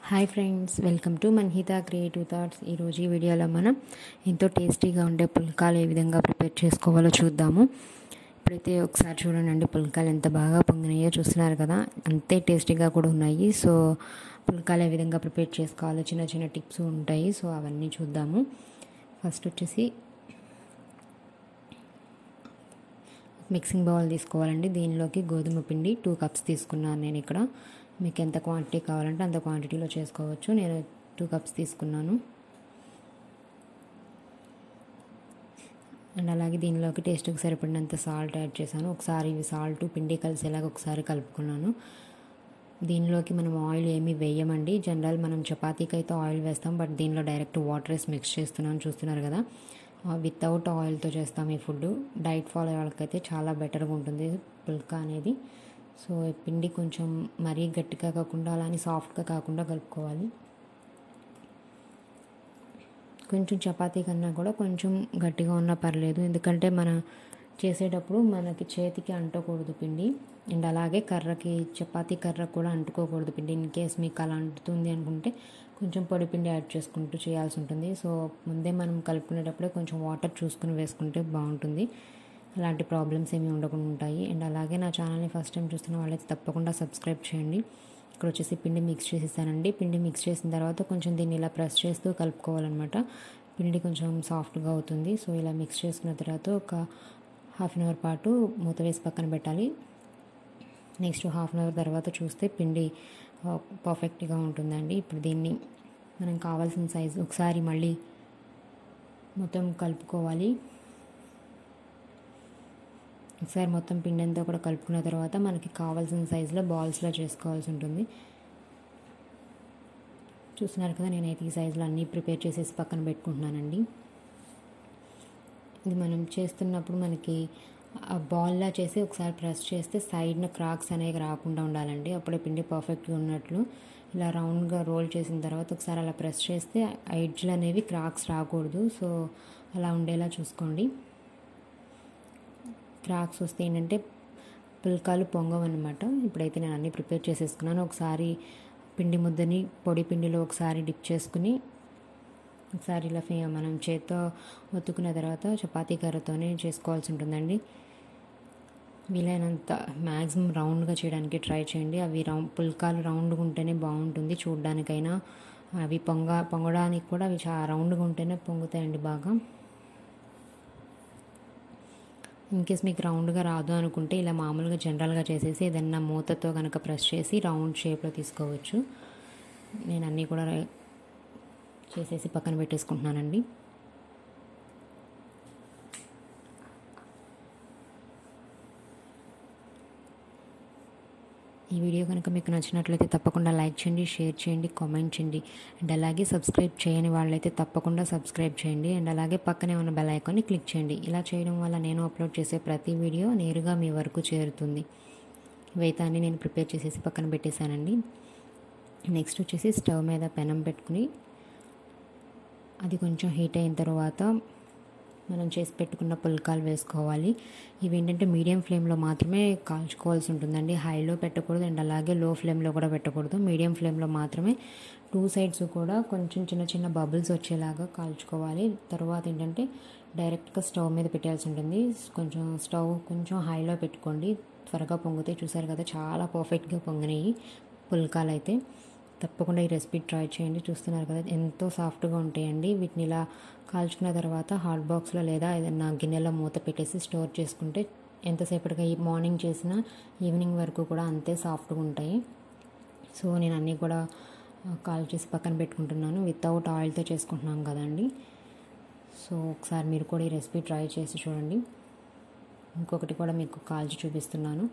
hi friends welcome to Manhita creative thoughts ఈరోజు ఈ వీడియోలో మనం ఎంతో టేస్టీగా ఉండే పుల్కాలు ఏ విధంగా ప్రిపేర్ చేసుకోవాలో చూద్దాము ఇప్పుడైతే ఒకసారి చూడండి పుల్కాలు ఎంత బాగా పొంగినాయో చూస్తున్నారు కదా అంతే టేస్టీగా కూడా ఉన్నాయి సో పుల్కాలు ఏ విధంగా ప్రిపేర్ చేసుకోవాలో చిన్న చిన్న టిప్స్ ఉంటాయి సో అవన్నీ చూద్దాము ఫస్ట్ వచ్చేసి మిక్సింగ్ బౌల్ తీసుకోవాలండి దీనిలోకి గోధుమ పిండి టూ కప్స్ తీసుకున్నాను నేను ఇక్కడ మీకు ఎంత క్వాంటిటీ కావాలంటే అంత క్వాంటిటీలో చేసుకోవచ్చు నేను టూ కప్స్ తీసుకున్నాను అండ్ అలాగే దీనిలోకి టేస్ట్కి సరిపడినంత సాల్ట్ యాడ్ చేశాను ఒకసారి ఇవి సాల్ట్ పిండి కలిసేలాగా ఒకసారి కలుపుకున్నాను దీనిలోకి మనం ఆయిల్ ఏమీ వేయమండి జనరల్ మనం చపాతీకి అయితే ఆయిల్ వేస్తాం బట్ దీనిలో డైరెక్ట్ వాటర్ వేసి మిక్స్ చేస్తున్నాను చూస్తున్నారు కదా వితౌట్ ఆయిల్తో చేస్తాం ఈ ఫుడ్ డైట్ ఫాలో అయ్యే వాళ్ళకైతే చాలా బెటర్గా ఉంటుంది పుల్కా అనేది సో పిండి కొంచెం మరీ గట్టిగా కాకుండా అలానే సాఫ్ట్గా కాకుండా కలుపుకోవాలి కొంచెం చపాతీ కన్నా కూడా కొంచెం గట్టిగా ఉన్నా పర్లేదు ఎందుకంటే మన చేసేటప్పుడు మనకి చేతికి అంటకూడదు పిండి అండ్ అలాగే కర్రకి చపాతీ కర్ర కూడా అంటుకోకూడదు పిండి ఇన్ కేస్ మీకు అలా అంటుతుంది అనుకుంటే కొంచెం పొడి పిండి యాడ్ చేసుకుంటూ చేయాల్సి ఉంటుంది సో ముందే మనం కలుపుకునేటప్పుడే కొంచెం వాటర్ చూసుకుని వేసుకుంటే బాగుంటుంది అలాంటి ప్రాబ్లమ్స్ ఏమి ఉండకుండా ఉంటాయి అండ్ అలాగే నా ఛానల్ని ఫస్ట్ టైం చూస్తున్న వాళ్ళైతే తప్పకుండా సబ్స్క్రైబ్ చేయండి ఇక్కడ వచ్చేసి పిండి మిక్స్ చేసేసానండి పిండి మిక్స్ చేసిన తర్వాత కొంచెం దీన్ని ఇలా ప్రెస్ చేస్తూ కలుపుకోవాలన్నమాట పిండి కొంచెం సాఫ్ట్గా అవుతుంది సో ఇలా మిక్స్ చేసుకున్న తర్వాత ఒక హాఫ్ అన్ అవర్ పాటు మూత వేసి పక్కన పెట్టాలి నెక్స్ట్ హాఫ్ అన్ అవర్ తర్వాత చూస్తే పిండి పర్ఫెక్ట్గా ఉంటుందండి ఇప్పుడు దీన్ని మనం కావాల్సిన సైజు ఒకసారి మళ్ళీ మొత్తం కలుపుకోవాలి ఒకసారి మొత్తం పిండి అంతా కూడా కలుపుకున్న తర్వాత మనకి కావాల్సిన సైజులో బాల్స్లో చేసుకోవాల్సి ఉంటుంది చూస్తున్నారు కదా నేనైతే ఈ సైజులో అన్నీ ప్రిపేర్ చేసేసి పక్కన పెట్టుకుంటున్నానండి ఇది మనం చేస్తున్నప్పుడు మనకి ఆ బాల్లా చేసి ఒకసారి ప్రెస్ చేస్తే సైడ్న క్రాక్స్ అనేవి రాకుండా ఉండాలండి అప్పుడే పిండి పర్ఫెక్ట్గా ఉన్నట్లు ఇలా రౌండ్గా రోల్ చేసిన తర్వాత ఒకసారి అలా ప్రెస్ చేస్తే ఎడ్జ్లు అనేవి క్రాక్స్ రాకూడదు సో అలా ఉండేలా చూసుకోండి క్రాక్స్ వస్తే ఏంటంటే పుల్కాలు పొంగవన్నమాట ఇప్పుడైతే నేను అన్నీ ప్రిపేర్ చేసేసుకున్నాను ఒకసారి పిండి ముద్దని పొడి పిండిలో ఒకసారి డిప్ చేసుకుని ఒకసారి ఇలా మనం చేత్తో ఒత్తుకున్న తర్వాత చపాతీ కర్రతోనే చేసుకోవాల్సి ఉంటుందండి వీలైనంత మ్యాక్సిమం రౌండ్గా చేయడానికి ట్రై చేయండి అవి రౌండ్ పుల్కాలు రౌండ్గా ఉంటేనే బాగుంటుంది చూడడానికైనా అవి పొంగ పొంగడానికి కూడా అవి చాలా రౌండ్గా ఉంటేనే పొంగుతాయండి బాగా ఇన్కేస్ మీకు రౌండ్గా రాదు అనుకుంటే ఇలా మామూలుగా జనరల్గా చేసేసి ఏదన్నా మూతతో కనుక ప్రెస్ చేసి రౌండ్ షేప్లో తీసుకోవచ్చు నేను అన్నీ కూడా చేసేసి పక్కన పెట్టేసుకుంటున్నానండి ఈ వీడియో కనుక మీకు నచ్చినట్లయితే తప్పకుండా లైక్ చేయండి షేర్ చేయండి కామెంట్ చేయండి అండ్ అలాగే సబ్స్క్రైబ్ చేయని వాళ్ళైతే తప్పకుండా సబ్స్క్రైబ్ చేయండి అండ్ అలాగే పక్కనే ఉన్న బెల్ ఐకాన్ని క్లిక్ చేయండి ఇలా చేయడం వల్ల నేను అప్లోడ్ చేసే ప్రతి వీడియో నేరుగా మీ వరకు చేరుతుంది ఇవైతే అన్ని నేను ప్రిపేర్ చేసేసి పక్కన పెట్టేశానండి నెక్స్ట్ వచ్చేసి స్టవ్ మీద పెనం పెట్టుకుని అది కొంచెం హీట్ అయిన తర్వాత మనం చేసి పెట్టుకున్న పుల్కాలు వేసుకోవాలి ఇవి ఏంటంటే మీడియం ఫ్లేమ్లో మాత్రమే కాల్చుకోవాల్సి ఉంటుందండి హైలో పెట్టకూడదు అండ్ అలాగే లో ఫ్లేమ్లో కూడా పెట్టకూడదు మీడియం ఫ్లేమ్లో మాత్రమే టూ సైడ్స్ కూడా కొంచెం చిన్న చిన్న బబుల్స్ వచ్చేలాగా కాల్చుకోవాలి తర్వాత ఏంటంటే డైరెక్ట్గా స్టవ్ మీద పెట్టాల్సి ఉంటుంది కొంచెం స్టవ్ కొంచెం హైలో పెట్టుకోండి త్వరగా పొంగితే చూసారు కదా చాలా పర్ఫెక్ట్గా పొంగినాయి పుల్కాలు అయితే తప్పకుండా ఈ రెసిపీ ట్రై చేయండి చూస్తున్నారు కదా ఎంతో సాఫ్ట్గా ఉంటాయండి వీటిని ఇలా కాల్చుకున్న తర్వాత హాట్ బాక్స్లో లేదా ఏదైనా గిన్నెలో మూత పెట్టేసి స్టోర్ చేసుకుంటే ఎంతసేపటిగా ఈ మార్నింగ్ చేసిన ఈవినింగ్ వరకు కూడా అంతే సాఫ్ట్గా ఉంటాయి సో నేను అన్నీ కూడా కాల్ చేసి పక్కన పెట్టుకుంటున్నాను వితౌట్ ఆయిల్తో చేసుకుంటున్నాం కదండి సో ఒకసారి మీరు కూడా ఈ రెసిపీ ట్రై చేసి చూడండి ఇంకొకటి కూడా మీకు కాల్చి చూపిస్తున్నాను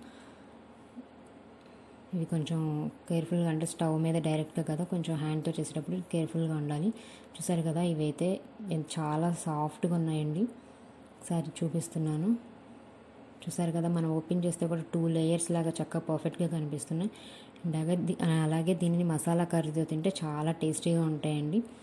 ఇవి కొంచెం కేర్ఫుల్గా అంటే స్టవ్ మీద డైరెక్ట్గా కదా కొంచెం హ్యాండ్తో చేసేటప్పుడు కేర్ఫుల్గా ఉండాలి చూసారు కదా ఇవైతే చాలా సాఫ్ట్గా ఉన్నాయండి ఒకసారి చూపిస్తున్నాను చూసారు కదా మనం ఓపెన్ చేస్తే కూడా టూ లేయర్స్ లాగా చక్కగా పర్ఫెక్ట్గా కనిపిస్తున్నాయి అలాగే అలాగే దీనిని మసాలా కర్రీతో తింటే చాలా టేస్టీగా ఉంటాయండి